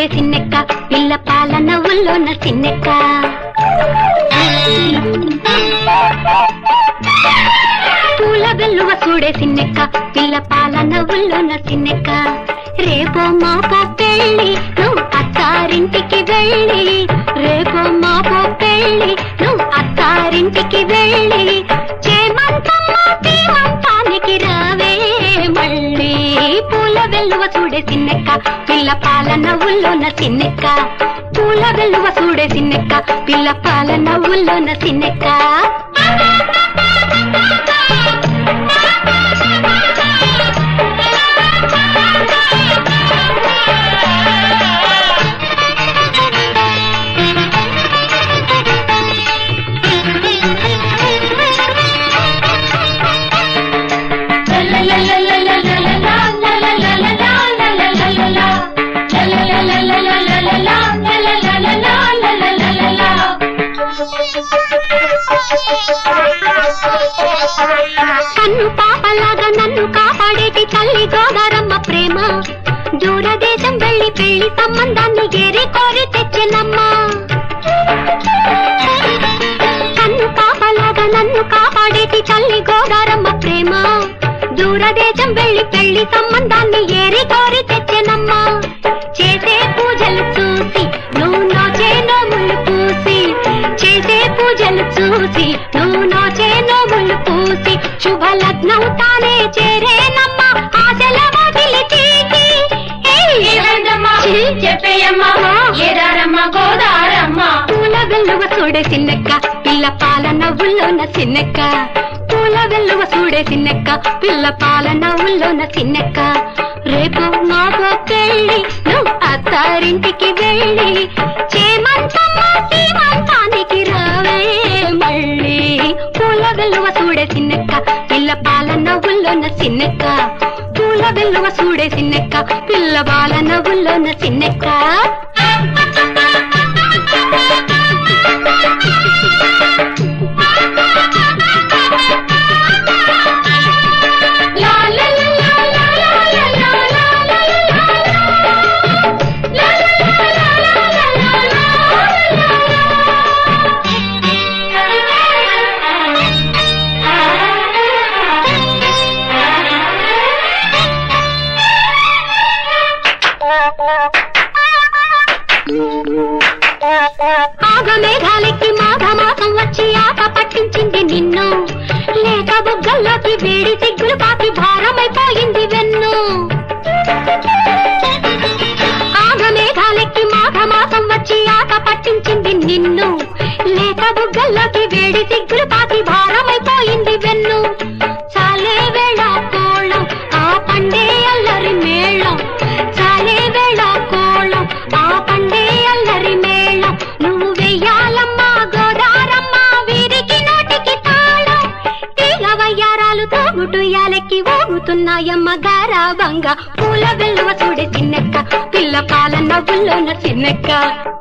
సిన్నెక్క పిల్ల పాల నవ్వుల్లోన సిన్నెక్క పూల వెల్లువ చూడే సిన్నెక్క పిల్ల పాల నవ్వుల్లోన సిన్నెక్క రేపో మాపో పెళ్ళి నువ్వు అత్తారింటికి వెళ్ళి రేపో మాపో పెళ్ళి నువ్వు అత్తారింటికి వెళ్ళి చేమంతమ్మ తీమంతానికి రావే మళ్ళీ పూల వెల్లువ చూడే సిన్నెక్క పిల్ల పాల నవ్వుల్లోన సిన్నెక్క పూల వెల్లువ చూడే సిన్నెక్క పిల్ల పాల నవ్వుల్లోన సిన్నెక్క కన్ను పాపలాగా నన్ను కాపాడేటి తల్లి గోదారమ్మ ప్రేమ దూరదేశం వెళ్ళి పెళ్లి సంబంధాన్ని గేరి కోరి తెచ్చెనమ్మా కన్ను పాపలాగా నన్ను కాపాడేటి తల్లి గోదారమ్మ ప్రేమ దూరదేశం వెళ్ళి పెళ్లి సంబంధాన్ని ఏరి కోరి తెచ్చెనమ్మా చేసే పూజలు చూసి నువ్వు నోచే నోములు పూసి చేసే పూజలు చూసి నువ్వు నోచే నోములు పూసి శుభ లగ్నం తానే చేరేనమ్మా ఆశల వదిలి తీసి చెప్పేయమ్మా ఏదారమ్మ గోదారమ్మ పూల వెల్లువ చూడే సిన్నెక్క పిల్ల పాల నవ్వుల్లోన సిన్నెక్క పూల వెల్లువ చూడే సిన్నెక్క పిల్ల పాల నవ్వుల్లోన సిన్నెక్క రేపు మాపో పెళ్ళి నువ్వు అత్తారింటికి వెళ్ళి చేమంతమ్మ సీమంతానికి రావే మళ్ళీ పూల వెల్లువ చూడే సిన్నెక్క పిల్ల పాల నవ్వుల్లోన సిన్నెక్క పూల వెల్లువ చూడే సిన్నెక్క పిల్ల పాల నవ్వుల్లోన సిన్నెక్క లా లా లా లా లా లా లా లా లా లా లా లా లా లా లా ఆగమేఘాలకి మాఘమాసం వచ్చి ఆట పట్టించింది నిన్ను లేక బుగ్గల్లోకి వేడి సిగ్గులు పాకి భారమైపోయింది వెన్ను ఆగమేఘాలకి మాఘమాసం వచ్చి ఆట పట్టించింది నిన్ను లేక బుగ్గల్లోకి వేడి సిగ్గులు పాకి భారమైపోయింది వెన్ను చాలే వేళ కోళం ఆ పండే అల్లరి మేళం చాలే వేళ కోళం ఆ పండే అల్లరి మేళం నువ్వు వెయ్యాలమ్మా గోదారమ్మ వీరికి నోటికి తాళం తీగ వయ్యారాలు తోగుటు యాలెక్కి ఊగుతున్నాయమ్మ గారాబంగా పూల వెల్లువ చూడే చిన్నెక్క పిల్ల పాల నవ్వుల్లోన చిన్నెక్క